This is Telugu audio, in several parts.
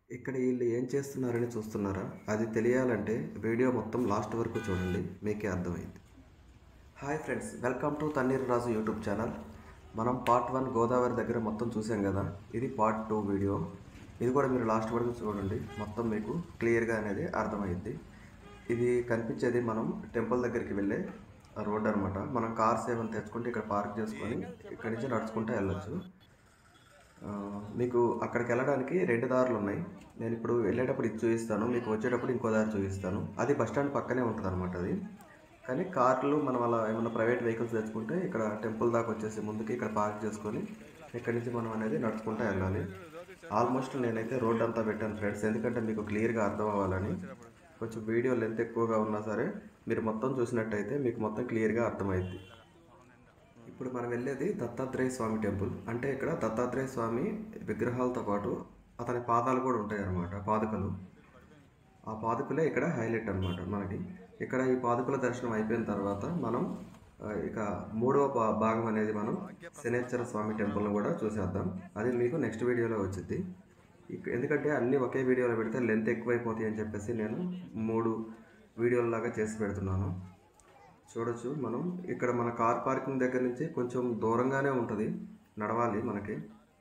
ఇక్కడ వీళ్ళు ఏం చేస్తున్నారని చూస్తున్నారా అది తెలియాలంటే వీడియో మొత్తం లాస్ట్ వరకు చూడండి మీకే అర్థమైంది hi friends welcome to Thanneeru Raju YouTube channel మనం పార్ట్ వన్ గోదావరి దగ్గర మొత్తం చూసాం కదా ఇది పార్ట్ టూ వీడియో ఇది కూడా మీరు లాస్ట్ వరకు చూడండి మొత్తం మీకు క్లియర్గా అనేది అర్థమైంది ఇది కనిపించేది మనం టెంపుల్ దగ్గరికి వెళ్ళే రోడ్ అనమాట మనం కార్స్ ఏమైనా తెచ్చుకుంటే ఇక్కడ పార్క్ చేసుకొని ఇక్కడి నుంచి నడుచుకుంటూ వెళ్ళొచ్చు ఆ, మీకు అక్కడికి వెళ్ళడానికి రెండు దారులు ఉన్నాయి నేను ఇప్పుడు వెళ్ళేటప్పుడు ఇది చూపిస్తాను మీకు వచ్చేటప్పుడు ఇంకో దారి చూపిస్తాను అది బస్ స్టాండ్ పక్కనే ఉంటుంది అనమాట అది కానీ కార్లు మనం అలా ఏమైనా ప్రైవేట్ వెహికల్స్ తెచ్చుకుంటే ఇక్కడ టెంపుల్ దాకా వచ్చేసి ముందుకి ఇక్కడ పార్క్ చేసుకొని ఇక్కడి నుంచి మనం అనేది నడుచుకుంటూ వెళ్ళాలి ఆల్మోస్ట్ నేనైతే రోడ్ అంతా పెట్టాను ఫ్రెండ్స్ ఎందుకంటే మీకు క్లియర్గా అర్థం అవ్వాలని కొంచెం వీడియో లెంత్ ఎక్కువగా ఉన్నా సరే మీరు మొత్తం చూసినట్టయితే మీకు మొత్తం క్లియర్గా అర్థమైద్ది ఇప్పుడు మనం వెళ్ళేది దత్తాత్రేయ స్వామి టెంపుల్ అంటే ఇక్కడ దత్తాత్రేయ స్వామి విగ్రహాలతో పాటు అతని పాదాలు కూడా ఉంటాయి అన్నమాట పాదుకలు ఆ పాదుకలే ఇక్కడ హైలైట్ అన్నమాట మనకి ఇక్కడ ఈ పాదుకల దర్శనం అయిపోయిన తర్వాత మనం ఆ, ఇక మూడవ భా- భాగం అనేది మనం శనేశ్వర స్వామి టెంపుల్ని కూడా చూసేద్దాం అది మీకు నెక్స్ట్ వీడియోలో వచ్చింది ఇక- ఎందుకంటే అన్నీ ఒకే వీడియోలో పెడితే లెంత్ ఎక్కువైపోతాయి అని చెప్పేసి నేను మూడు వీడియోలలాగా చేసి పెడుతున్నాను చూడొచ్చు మనం ఇక్కడ మన కార్ పార్కింగ్ దగ్గర నుంచి కొంచెం దూరంగానే ఉంటుంది నడవాలి మనకి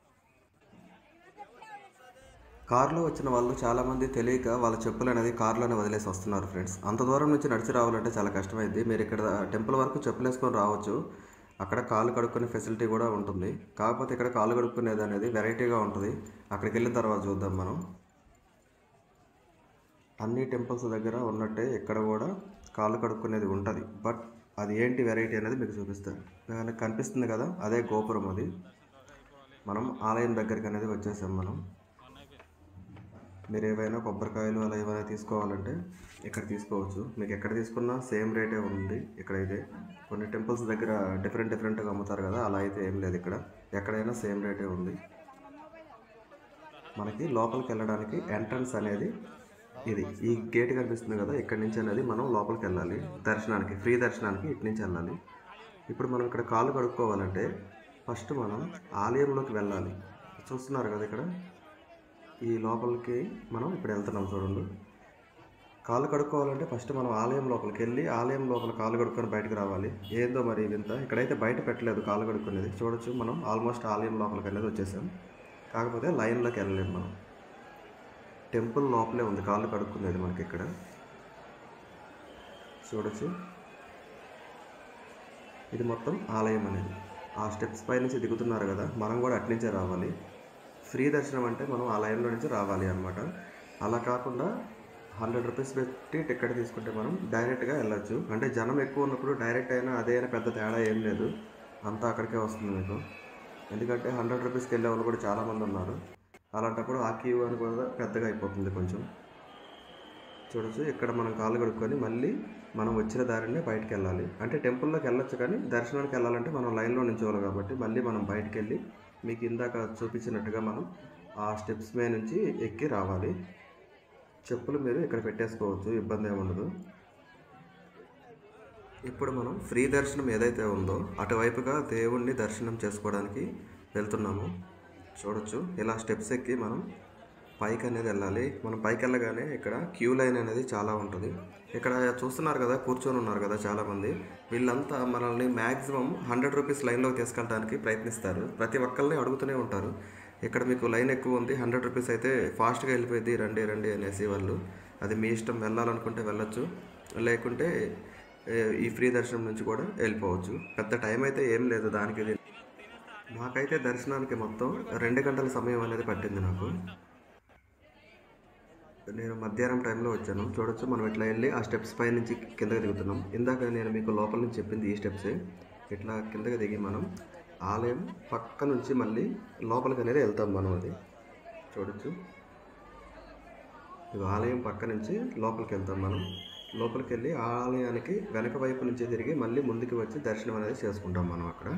కార్లో వచ్చిన వాళ్ళు చాలామంది తెలియక వాళ్ళ చెప్పులు అనేది కార్లోనే వదిలేసి వస్తున్నారు ఫ్రెండ్స్ అంత దూరం నుంచి నడిచి రావాలంటే చాలా కష్టమైంది మీరు ఇక్కడ టెంపుల్ వరకు చెప్పులు వేసుకొని రావచ్చు అక్కడ కాలు కడుక్కునే ఫెసిలిటీ కూడా ఉంటుంది కాకపోతే ఇక్కడ కాలు కడుక్కునేది అనేది వెరైటీగా ఉంటుంది అక్కడికి వెళ్ళిన తర్వాత చూద్దాం మనం అన్ని టెంపుల్స్ దగ్గర ఉన్నట్టే ఇక్కడ కూడా కాళ్ళు కడుక్కునేది ఉంటుంది బట్ అది ఏంటి వెరైటీ అనేది మీకు చూపిస్తాను మీకు కనిపిస్తుంది కదా అదే గోపురం అది మనం ఆలయం దగ్గరికి అనేది వచ్చేసాం మనం మీరు ఏవైనా కొబ్బరికాయలు అలా ఏమైనా తీసుకోవాలంటే ఇక్కడ తీసుకోవచ్చు మీకు ఎక్కడ తీసుకున్నా సేమ్ రేటే ఉంది ఇక్కడైతే కొన్ని టెంపుల్స్ దగ్గర డిఫరెంట్ డిఫరెంట్గా అమ్ముతారు కదా అలా అయితే ఏం లేదు ఇక్కడ ఎక్కడైనా సేమ్ రేటే ఉంది మనకి లోపలికి వెళ్ళడానికి ఎంట్రన్స్ అనేది ఇది ఈ గేట్ కనిపిస్తుంది కదా ఇక్కడి నుంచి అనేది మనం లోపలికి వెళ్ళాలి దర్శనానికి ఫ్రీ దర్శనానికి ఇటు నుంచి వెళ్ళాలి ఇప్పుడు మనం ఇక్కడ కాళ్ళు కడుక్కోవాలంటే ఫస్ట్ మనం ఆలయంలోకి వెళ్ళాలి చూస్తున్నారు కదా ఇక్కడ ఈ లోపలికి మనం ఇప్పుడు వెళ్తున్నాం చూడండి కాళ్ళు కడుక్కోవాలంటే ఫస్ట్ మనం ఆలయం లోపలికి వెళ్ళి ఆలయం లోపల కాళ్ళు కడుక్కొని బయటకు రావాలి ఏందో మరి వింత ఇక్కడైతే బయట పెట్టలేదు కాళ్ళు కడుక్కునేది చూడొచ్చు మనం ఆల్మోస్ట్ ఆలయం లోపలికి అనేది వచ్చేసాం కాకపోతే లైన్లోకి వెళ్ళలేము మనం టెంపుల్ లోపలే ఉంది కాళ్ళు కడుక్కునేది మనకి ఇక్కడ చూడొచ్చు ఇది మొత్తం ఆలయం అనేది ఆ స్టెప్స్ పై నుంచి దిగుతున్నారు కదా మనం కూడా అట్నుంచే రావాలి ఫ్రీ దర్శనం అంటే మనం ఆ లైన్లో నుంచి రావాలి అనమాట అలా కాకుండా హండ్రెడ్ రూపీస్ పెట్టి టికెట్ తీసుకుంటే మనం డైరెక్ట్గా వెళ్ళొచ్చు అంటే జనం ఎక్కువ ఉన్నప్పుడు డైరెక్ట్ అయినా అదే అయినా పెద్ద తేడా ఏం లేదు అంతా అక్కడికే వస్తుంది మీకు ఎందుకంటే హండ్రెడ్ రూపీస్కి వెళ్ళే వాళ్ళు కూడా చాలామంది ఉన్నారు అలాంటప్పుడు ఆ క్యూ అని కూడా పెద్దగా అయిపోతుంది కొంచెం చూడొచ్చు ఇక్కడ మనం కాళ్ళు కడుక్కొని మళ్ళీ మనం వచ్చిన దారినే బయటికి వెళ్ళాలి అంటే టెంపుల్లోకి వెళ్ళొచ్చు కానీ దర్శనానికి వెళ్ళాలంటే మనం లైన్లో నించోవాలి కాబట్టి మళ్ళీ మనం బయటికి వెళ్ళి మీకు ఇందాక చూపించినట్టుగా మనం ఆ స్టెప్స్ మీద నుంచి ఎక్కి రావాలి చెప్పులు మీరు ఇక్కడ పెట్టేసుకోవచ్చు ఇబ్బంది ఏమి ఉండదు ఇప్పుడు మనం ఫ్రీ దర్శనం ఏదైతే ఉందో అటువైపుగా దేవుణ్ణి దర్శనం చేసుకోవడానికి వెళ్తున్నాము చూడొచ్చు ఇలా స్టెప్స్ ఎక్కి మనం పైకి అనేది వెళ్ళాలి మనం పైకి వెళ్ళగానే ఇక్కడ క్యూ లైన్ అనేది చాలా ఉంటుంది ఇక్కడ చూస్తున్నారు కదా కూర్చొని ఉన్నారు కదా చాలామంది వీళ్ళంతా మనల్ని మ్యాక్సిమం హండ్రెడ్ రూపీస్ లైన్లోకి తీసుకెళ్ళడానికి ప్రయత్నిస్తారు ప్రతి ఒక్కరిని అడుగుతూనే ఉంటారు ఇక్కడ మీకు లైన్ ఎక్కువ ఉంది హండ్రెడ్ రూపీస్ అయితే ఫాస్ట్గా వెళ్ళిపోయింది రండి రండి అనేసి వాళ్ళు అది మీ ఇష్టం వెళ్ళాలనుకుంటే వెళ్ళొచ్చు లేకుంటే ఏ, ఈ ఫ్రీ దర్శనం నుంచి కూడా వెళ్ళిపోవచ్చు పెద్ద టైం అయితే ఏం లేదు దానికి ఇది. మాకైతే దర్శనానికి మొత్తం రెండు గంటల సమయం అనేది పట్టింది నాకు నేను మధ్యాహ్నం టైంలో వచ్చాను చూడొచ్చు మనం ఇట్లా వెళ్ళి ఆ స్టెప్స్ పై నుంచి కిందకి దిగుతున్నాం ఇందాక నేను మీకు లోపల నుంచి చెప్పింది ఈ స్టెప్సే ఇట్లా కిందకి దిగి మనం ఆలయం పక్క నుంచి మళ్ళీ లోపలికి అనేది వెళ్తాం మనం అది చూడొచ్చు ఇది ఆలయం పక్క నుంచి లోపలికి వెళ్తాం మనం లోపలికి వెళ్ళి ఆ ఆలయానికి వెనక వైపు నుంచి తిరిగి మళ్ళీ ముందుకు వచ్చి దర్శనం అనేది చేసుకుంటాం మనం అక్కడ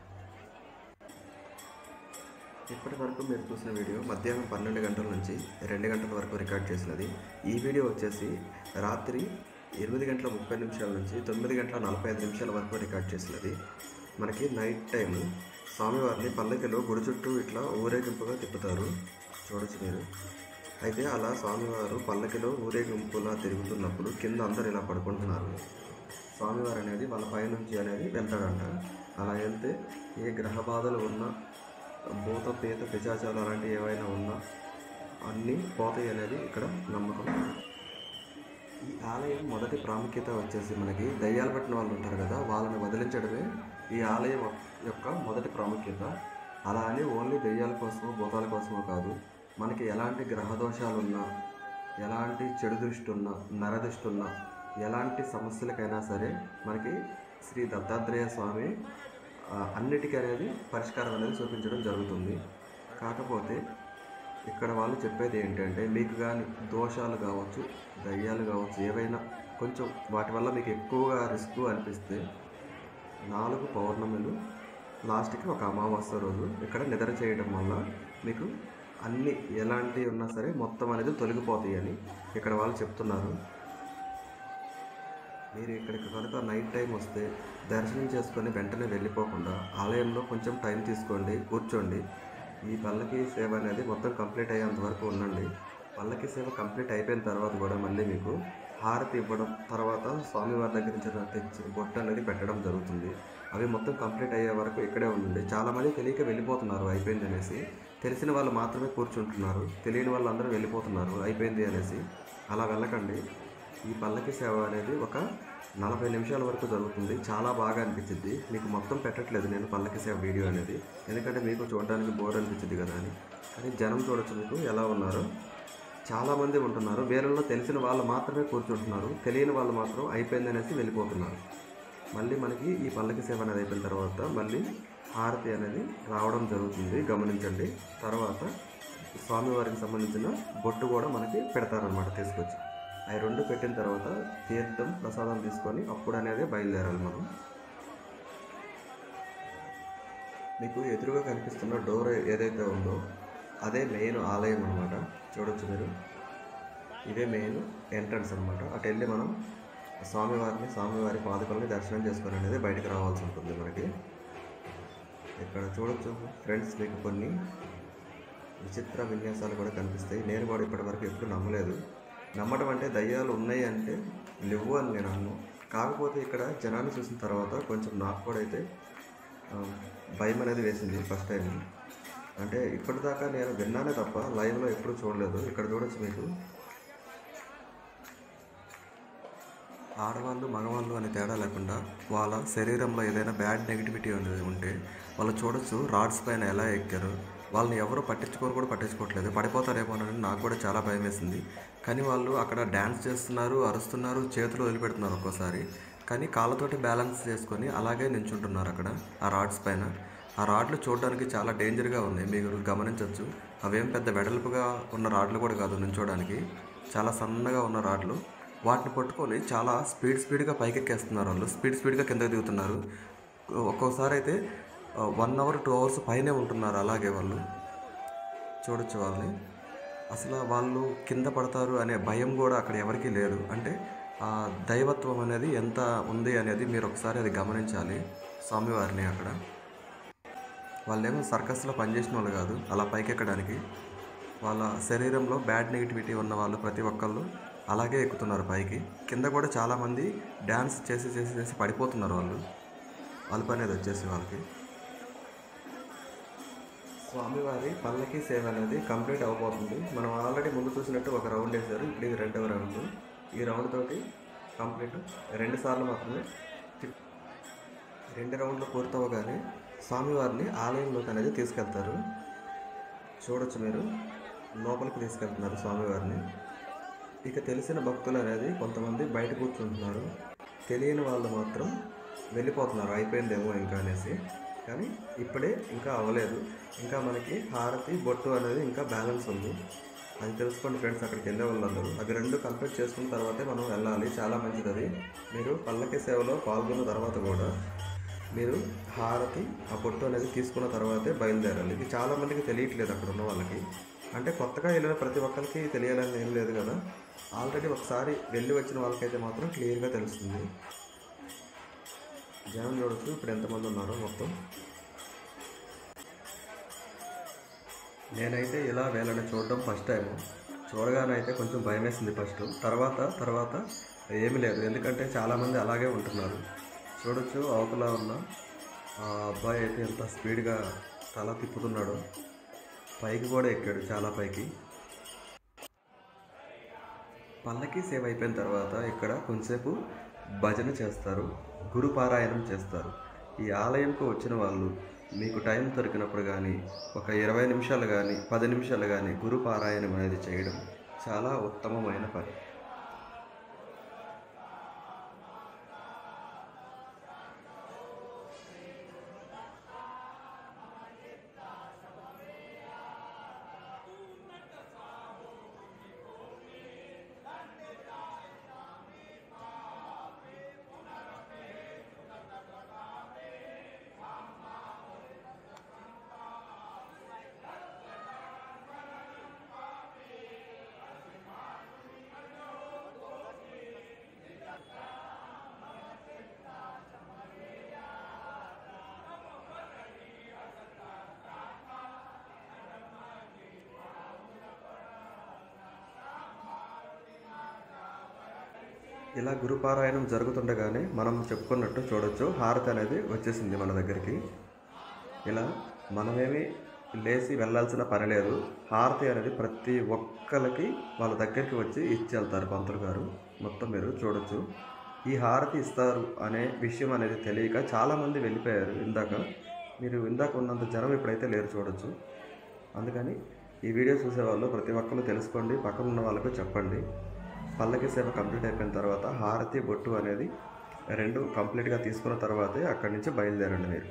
ఇప్పటి వరకు మీరు చూసిన వీడియో మధ్యాహ్నం పన్నెండు గంటల నుంచి రెండు గంటల వరకు రికార్డ్ చేసినది ఈ వీడియో వచ్చేసి రాత్రి ఎనిమిది గంటల ముప్పై నిమిషాల నుంచి తొమ్మిది గంటల నలభై ఐదు నిమిషాల వరకు రికార్డ్ చేసినది మనకి నైట్ టైం స్వామివారిని పల్లకిలో గుడి చుట్టూ ఇట్లా ఊరేగింపుగా తిప్పుతారు చూడొచ్చు మీరు అయితే అలా స్వామివారు పల్లకిలో ఊరేగింపులా తిరుగుతున్నప్పుడు కింద అందరు ఇలా పడుకుంటున్నారు స్వామివారు అనేది వాళ్ళ పైనుంచి అనేది వెళ్తాడంట అలా వెళ్తే ఏ గ్రహ బాధలు ఉన్నా భూత పేత పిశాచాలు అలాంటివి ఏవైనా ఉన్నా అన్నీ పోతాయి అనేది ఇక్కడ నమ్మకం ఈ ఆలయం మొదటి ప్రాముఖ్యత వచ్చేసి మనకి దయ్యాలు పట్టిన వాళ్ళు ఉంటారు కదా వాళ్ళని వదిలించడమే ఈ ఆలయం యొక్క మొదటి ప్రాముఖ్యత అలా అని ఓన్లీ దెయ్యాల కోసమో భూతాల కోసమో కాదు మనకి ఎలాంటి గ్రహ దోషాలు ఉన్నా ఎలాంటి చెడు దృష్టి ఉన్నా నరదృష్టి ఉన్నా ఎలాంటి సమస్యలకైనా సరే మనకి శ్రీ దత్తాత్రేయ స్వామి ఆ, అన్నిటికీ అనేది పరిష్కారం అనేది చూపించడం జరుగుతుంది కాకపోతే ఇక్కడ వాళ్ళు చెప్పేది ఏంటంటే మీకు కానీ దోషాలు కావచ్చు దయ్యాలు కావచ్చు ఏవైనా కొంచెం వాటి వల్ల మీకు ఎక్కువగా రిస్క్ అనిపిస్తే నాలుగు పౌర్ణములు లాస్ట్కి ఒక అమావాస్య రోజు ఇక్కడ నిద్ర చేయడం వల్ల మీకు అన్ని ఎలాంటివి ఉన్నా సరే మొత్తం అనేది తొలగిపోతాయి అని ఇక్కడ వాళ్ళు చెప్తున్నారు మీరు ఇక్కడికి కనుక నైట్ టైం వస్తే దర్శనం చేసుకొని వెంటనే వెళ్ళిపోకుండా ఆలయంలో కొంచెం టైం తీసుకోండి కూర్చోండి ఈ పల్లకి సేవ అనేది మొత్తం కంప్లీట్ అయ్యేంత వరకు ఉండండి పల్లకి సేవ కంప్లీట్ అయిపోయిన తర్వాత కూడా మళ్ళీ మీకు హారతి ఇవ్వడం తర్వాత స్వామివారి దగ్గర నుంచి తెచ్చి బొట్టు అనేది పెట్టడం జరుగుతుంది అవి మొత్తం కంప్లీట్ అయ్యే వరకు ఇక్కడే ఉండండి చాలామంది తెలియక వెళ్ళిపోతున్నారు అయిపోయింది అనేసి తెలిసిన వాళ్ళు మాత్రమే కూర్చుంటున్నారు తెలియని వాళ్ళందరూ వెళ్ళిపోతున్నారు అయిపోయింది అనేసి అలా వెళ్ళకండి ఈ పల్లకి సేవ అనేది ఒక నలభై నిమిషాల వరకు జరుగుతుంది చాలా బాగా అనిపించింది మీకు మొత్తం పెట్టట్లేదు నేను పల్లకి సేవ వీడియో అనేది ఎందుకంటే మీకు చూడడానికి బోర్ అనిపించింది కదా అని కానీ జనం చూడొచ్చు మీకు ఎలా ఉన్నారో చాలామంది ఉంటున్నారు వీళ్ళలో తెలిసిన వాళ్ళు మాత్రమే కూర్చుంటున్నారు తెలియని వాళ్ళు మాత్రం అయిపోయింది అనేసి వెళ్ళిపోతున్నారు మళ్ళీ మనకి ఈ పల్లకి సేవ అనేది అయిపోయిన తర్వాత మళ్ళీ హారతి అనేది రావడం జరుగుతుంది గమనించండి తర్వాత స్వామివారికి సంబంధించిన బొట్టు కూడా మనకి పెడతారనమాట తీసుకొచ్చి అవి రెండు పెట్టిన తర్వాత తీర్థం ప్రసాదం తీసుకొని అప్పుడు అనేది బయలుదేరాలి మనం మీకు ఎదురుగా కనిపిస్తున్న డోర్ ఏదైతే ఉందో అదే మెయిన్ ఆలయం అనమాట చూడొచ్చు మీరు ఇదే మెయిన్ ఎంట్రన్స్ అనమాట అటు వెళ్ళి మనం స్వామివారిని స్వామివారి పాదుకల్ని దర్శనం చేసుకొని అనేది బయటకు రావాల్సి ఉంటుంది మనకి ఇక్కడ చూడొచ్చు ఫ్రెండ్స్ మీకు కొన్ని విచిత్ర విన్యాసాలు కూడా కనిపిస్తాయి నేను కూడా ఇప్పటివరకు ఎప్పుడు నమ్మలేదు నమ్మడం అంటే దయ్యాలు ఉన్నాయి అంటే లేవు అని నేను అన్ను కాకపోతే ఇక్కడ జనాన్ని చూసిన తర్వాత కొంచెం నాకు కూడా అయితే ఆ, భయం అనేది వేసింది ఫస్ట్ టైం అంటే ఇప్పటిదాకా నేను విన్నానే తప్ప లైవ్లో ఎప్పుడు చూడలేదు ఇక్కడ చూడొచ్చు మీకు ఆడవాళ్ళు మగవాళ్ళు అనే తేడా లేకుండా వాళ్ళ శరీరంలో ఏదైనా బ్యాడ్ నెగిటివిటీ అనేది ఉంటే వాళ్ళు చూడొచ్చు రాడ్స్ పైన ఎలా ఎక్కారు వాళ్ళని ఎవరు పట్టించుకోరు కూడా పట్టించుకోవట్లేదు పడిపోతారేమో అని నాకు కూడా చాలా భయం వేసింది కానీ వాళ్ళు అక్కడ డ్యాన్స్ చేస్తున్నారు అరుస్తున్నారు చేతులు వదిలిపెడుతున్నారు ఒక్కోసారి కానీ కాళ్ళతోటి బ్యాలెన్స్ చేసుకొని అలాగే నించుంటున్నారు అక్కడ ఆ రాడ్స్ పైన ఆ రాడ్లు చూడడానికి చాలా డేంజర్గా ఉన్నాయి మీరు గమనించవచ్చు అవేం పెద్ద వెడల్పుగా ఉన్న రాడ్లు కూడా కాదు నించోడానికి చాలా సన్నగా ఉన్న రాడ్లు వాటిని పట్టుకొని చాలా స్పీడ్ స్పీడ్గా పైకెక్కేస్తున్నారు వాళ్ళు స్పీడ్ స్పీడ్గా కిందకి దిగుతున్నారు ఒక్కోసారి అయితే వన్ అవర్ టూ అవర్స్ పైనే ఉంటున్నారు అలాగే వాళ్ళు చూడొచ్చు వాళ్ళని అసలు వాళ్ళు కింద పడతారు అనే భయం కూడా అక్కడ ఎవరికీ లేదు అంటే ఆ దైవత్వం అనేది ఎంత ఉంది అనేది మీరు ఒకసారి అది గమనించాలి స్వామివారిని అక్కడ వాళ్ళేమో సర్కస్లో పనిచేసిన వాళ్ళు కాదు అలా పైకెక్కడానికి వాళ్ళ శరీరంలో బ్యాడ్ నెగిటివిటీ ఉన్న వాళ్ళు ప్రతి ఒక్కళ్ళు అలాగే ఎక్కుతున్నారు పైకి కింద కూడా చాలామంది డ్యాన్స్ చేసి చేసి చేసి పడిపోతున్నారు వాళ్ళు అలుపు అనేది వచ్చేసి వాళ్ళకి స్వామివారి పల్లకి సేవ అనేది కంప్లీట్ అవ్వబోతుంది మనం ఆల్రెడీ ముందు చూసినట్టు ఒక రౌండ్ వేశారు ఇప్పుడు ఇది రెండవ రౌండ్ ఈ రౌండ్ తోటి కంప్లీట్ రెండు సార్లు మాత్రమే తిప్- రెండు రౌండ్లు పూర్తవగానే స్వామివారిని ఆలయంలోకి అనేది తీసుకెళ్తారు చూడొచ్చు మీరు లోపలికి తీసుకెళ్తున్నారు స్వామివారిని ఇక తెలిసిన భక్తులు అనేది కొంతమంది బయట కూర్చుంటున్నారు తెలియని వాళ్ళు మాత్రం వెళ్ళిపోతున్నారు అయిపోయిందేమో ఇంకా అనేసి కానీ ఇప్పుడే ఇంకా అవ్వలేదు ఇంకా మనకి హారతి బొట్టు అనేది ఇంకా బ్యాలెన్స్ ఉంది అది తెలుసుకోండి ఫ్రెండ్స్ అక్కడికి వెళ్ళే వాళ్ళందరూ అవి రెండు కంప్లీట్ చేసుకున్న తర్వాతే మనం వెళ్ళాలి చాలా మంచిది అది మీరు పల్లకి సేవలో పాల్గొన్న తర్వాత కూడా మీరు హారతి ఆ పొట్టు అనేది తీసుకున్న తర్వాతే బయలుదేరాలి ఇది చాలా మందికి తెలియట్లేదు అక్కడ ఉన్న వాళ్ళకి అంటే కొత్తగా వెళ్ళిన ప్రతి ఒక్కరికి తెలియాలని ఏం లేదు కదా ఆల్రెడీ ఒకసారి వెళ్ళి వచ్చిన వాళ్ళకైతే మాత్రం క్లియర్గా తెలుస్తుంది జనం చూడొచ్చు ఇప్పుడు ఎంతమంది ఉన్నారో మొత్తం నేనైతే ఇలా వేళని చూడడం ఫస్ట్ టైం చూడగానే అయితే కొంచెం భయం వేసింది ఫస్ట్ తర్వాత తర్వాత ఏమీ లేదు ఎందుకంటే చాలామంది అలాగే ఉంటున్నారు చూడొచ్చు అవతల ఉన్న ఆ అబ్బాయి అయితే ఎంత స్పీడ్గా తల తిప్పుతున్నాడో పైకి కూడా ఎక్కాడు చాలా పైకి పల్లకి సేవ అయిపోయిన తర్వాత ఇక్కడ కొంచెంసేపు భజన చేస్తారు గురు పారాయణం చేస్తారు ఈ ఆలయంకు వచ్చిన వాళ్ళు మీకు టైం దొరికినప్పుడు కానీ ఒక ఇరవై నిమిషాలు కానీ పది నిమిషాలు కానీ గురు పారాయణం అనేది చేయడం చాలా ఉత్తమమైన పని ఇలా గురుపారాయణం జరుగుతుండగానే మనం చెప్పుకున్నట్టు చూడొచ్చు హారతి అనేది వచ్చేసింది మన దగ్గరికి ఇలా మనమేమి లేచి వెళ్ళాల్సిన పని లేదు హారతి అనేది ప్రతి ఒక్కరికి వాళ్ళ దగ్గరికి వచ్చి ఇచ్చి వెళ్తారు పంతులు గారు మొత్తం మీరు చూడొచ్చు ఈ హారతి ఇస్తారు అనే విషయం అనేది తెలియక చాలామంది వెళ్ళిపోయారు ఇందాక మీరు ఇందాక ఉన్నంత జనం ఇప్పుడైతే లేరు చూడొచ్చు అందుకని ఈ వీడియో చూసేవాళ్ళు ప్రతి ఒక్కరు తెలుసుకోండి పక్కన ఉన్న వాళ్ళకు చెప్పండి పల్లకి సేవ కంప్లీట్ అయిపోయిన తర్వాత హారతి బొట్టు అనేది రెండు కంప్లీట్గా తీసుకున్న తర్వాతే అక్కడి నుంచి బయలుదేరండి మీరు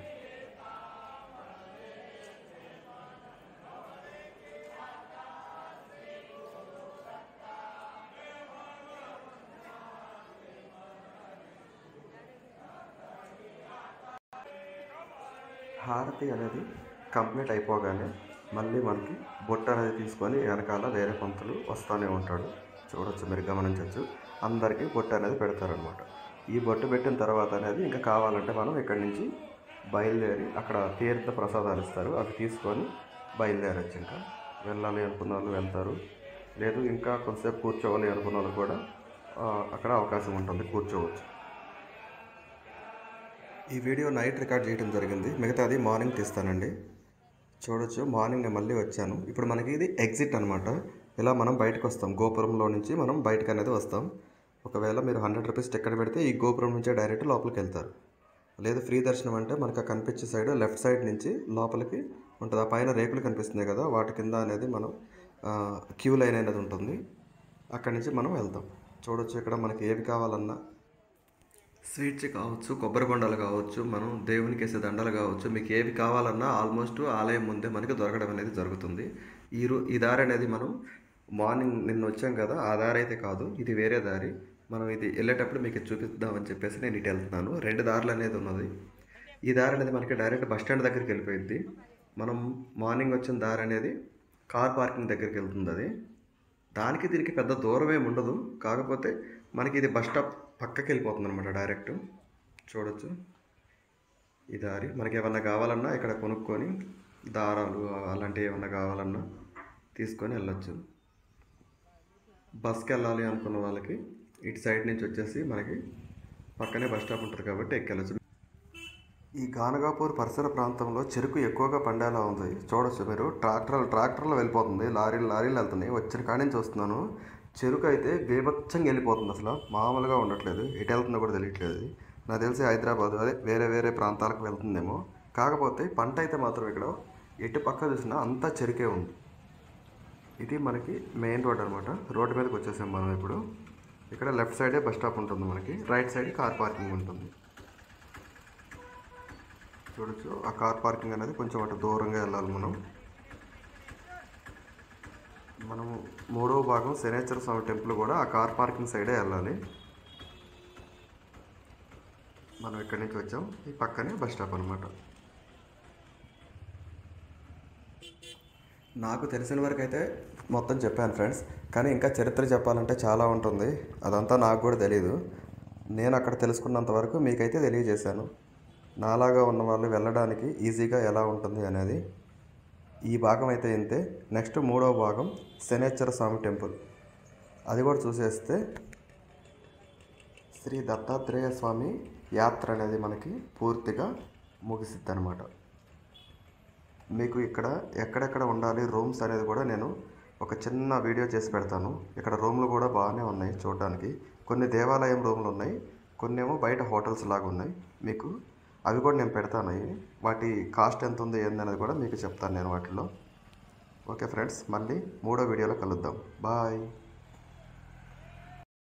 హారతి అనేది కంప్లీట్ అయిపోగానే మళ్ళీ మనకి బొట్టు అనేది తీసుకొని వెనకాల వేరే పంతులు వస్తూనే ఉంటాడు చూడొచ్చు మీరు గమనించవచ్చు అందరికీ బొట్టు అనేది పెడతారనమాట ఈ బొట్టు పెట్టిన తర్వాత అనేది ఇంకా కావాలంటే మనం ఇక్కడి నుంచి బయలుదేరి అక్కడ తీర్థ ప్రసాదాలు ఇస్తారు అవి తీసుకొని బయలుదేరచ్చు ఇంకా వెళ్ళాలి అనుకున్న వాళ్ళు వెళ్తారు లేదు ఇంకా కొంతసేపు కూర్చోవాలి అనుకున్న వాళ్ళు కూడా ఆ, అక్కడ అవకాశం ఉంటుంది కూర్చోవచ్చు ఈ వీడియో నైట్ రికార్డ్ చేయడం జరిగింది మిగతాది మార్నింగ్ తీస్తానండి చూడొచ్చు మార్నింగ్ నేను మళ్ళీ వచ్చాను ఇప్పుడు మనకి ఇది ఎగ్జిట్ అనమాట ఇలా మనం బయటకు వస్తాం గోపురంలో నుంచి మనం బయటకు అనేది వస్తాం ఒకవేళ మీరు హండ్రెడ్ రూపీస్ టికెట్ పెడితే ఈ గోపురం నుంచే డైరెక్ట్ లోపలికి వెళ్తారు లేదు ఫ్రీ దర్శనం అంటే మనకు ఆ కనిపించే సైడ్ లెఫ్ట్ సైడ్ నుంచి లోపలికి ఉంటుంది ఆ పైన రేకులు కనిపిస్తున్నాయి కదా వాటి కింద అనేది మనం క్యూ లైన్ అనేది ఉంటుంది అక్కడి నుంచి మనం వెళ్తాం చూడొచ్చు ఇక్కడ మనకి ఏవి కావాలన్నా స్వీట్స్ కావచ్చు కొబ్బరి బొండాలు కావచ్చు మనం దేవునికి వేసే దండలు కావచ్చు మీకు ఏవి కావాలన్నా ఆల్మోస్ట్ ఆలయం ముందే మనకి దొరకడం అనేది జరుగుతుంది ఈ రో ఈ దారి అనేది మనం మార్నింగ్ నిన్న వచ్చాం కదా ఆ దారి అయితే కాదు ఇది వేరే దారి మనం ఇది వెళ్ళేటప్పుడు మీకు ఇది చూపిద్దామని చెప్పేసి నేను ఇటు వెళ్తున్నాను రెండు దారులు అనేది ఉన్నది ఈ దారి అనేది మనకి డైరెక్ట్ బస్ స్టాండ్ దగ్గరికి వెళ్ళిపోయింది మనం మార్నింగ్ వచ్చిన దారి అనేది కార్ పార్కింగ్ దగ్గరికి వెళ్తుంది అది దానికి దీనికి పెద్ద దూరం ఏమి ఉండదు కాకపోతే మనకి ఇది బస్ స్టాప్ పక్కకి వెళ్ళిపోతుంది అనమాట డైరెక్ట్ చూడొచ్చు ఈ దారి మనకి ఏమన్నా కావాలన్నా ఇక్కడ కొనుక్కొని దారాలు అలాంటివి ఏమన్నా కావాలన్నా తీసుకొని వెళ్ళొచ్చు బస్కి వెళ్ళాలి అనుకున్న వాళ్ళకి ఇటు సైడ్ నుంచి వచ్చేసి మనకి పక్కనే బస్ స్టాప్ ఉంటుంది కాబట్టి ఎక్కెళ్ళచ్చు ఈ గానగాపూర్ పరిసర ప్రాంతంలో చెరుకు ఎక్కువగా పండేలా ఉంది చూడొచ్చు మీరు ట్రాక్టర్లు ట్రాక్టర్లు వెళ్ళిపోతుంది లారీలు లారీలు వెళ్తున్నాయి వచ్చిన కాడి నుంచి వస్తున్నాను చెరుకు అయితే బీభత్సంగా వెళ్ళిపోతుంది అసలు మామూలుగా ఉండట్లేదు ఎటు వెళ్తుందో కూడా తెలియట్లేదు ఇది. నాకు తెలిసి హైదరాబాద్ అదే వేరే వేరే ప్రాంతాలకు వెళ్తుందేమో కాకపోతే పంట అయితే మాత్రం ఇక్కడ ఎటు పక్క చూసినా అంతా చెరుకే ఉంది ఇది మనకి మెయిన్ రోడ్ అనమాట రోడ్డు మీదకి వచ్చేసాం మనం ఇప్పుడు ఇక్కడ లెఫ్ట్ సైడే బస్ స్టాప్ ఉంటుంది మనకి రైట్ సైడ్ కార్ పార్కింగ్ ఉంటుంది చూడొచ్చు ఆ కార్ పార్కింగ్ అనేది కొంచెం అటు దూరంగా వెళ్ళాలి మనం మనము మూడవ భాగం శనేశ్వర స్వామి టెంపుల్ కూడా ఆ కార్ పార్కింగ్ సైడే వెళ్ళాలి మనం ఇక్కడి నుంచి వచ్చాం ఈ పక్కనే బస్ స్టాప్ అనమాట నాకు తెలిసిన వరకు అయితే మొత్తం చెప్పాను ఫ్రెండ్స్ కానీ ఇంకా చరిత్ర చెప్పాలంటే చాలా ఉంటుంది అదంతా నాకు కూడా తెలియదు నేను అక్కడ తెలుసుకున్నంత వరకు మీకైతే తెలియజేశాను నాలాగా ఉన్న వాళ్ళు వెళ్ళడానికి ఈజీగా ఎలా ఉంటుంది అనేది ఈ భాగం అయితే ఇంతే నెక్స్ట్ మూడవ భాగం శనేశ్వర స్వామి టెంపుల్ అది కూడా చూసేస్తే శ్రీ దత్తాత్రేయ స్వామి యాత్ర అనేది మనకి పూర్తిగా ముగిసిద్ది అనమాట మీకు ఇక్కడ ఎక్కడెక్కడ ఉండాలి రూమ్స్ అనేది కూడా నేను ఒక చిన్న వీడియో చేసి పెడతాను ఇక్కడ రూమ్లు కూడా బాగానే ఉన్నాయి చూడడానికి కొన్ని దేవాలయం రూమ్లు ఉన్నాయి కొన్ని ఏమో బయట హోటల్స్ లాగా ఉన్నాయి మీకు అవి కూడా నేను పెడతాను అవి వాటి కాస్ట్ ఎంత ఉంది ఏందనేది కూడా మీకు చెప్తాను నేను వాటిలో ఓకే ఫ్రెండ్స్ మళ్ళీ మూడో వీడియోలో కలుద్దాం బాయ్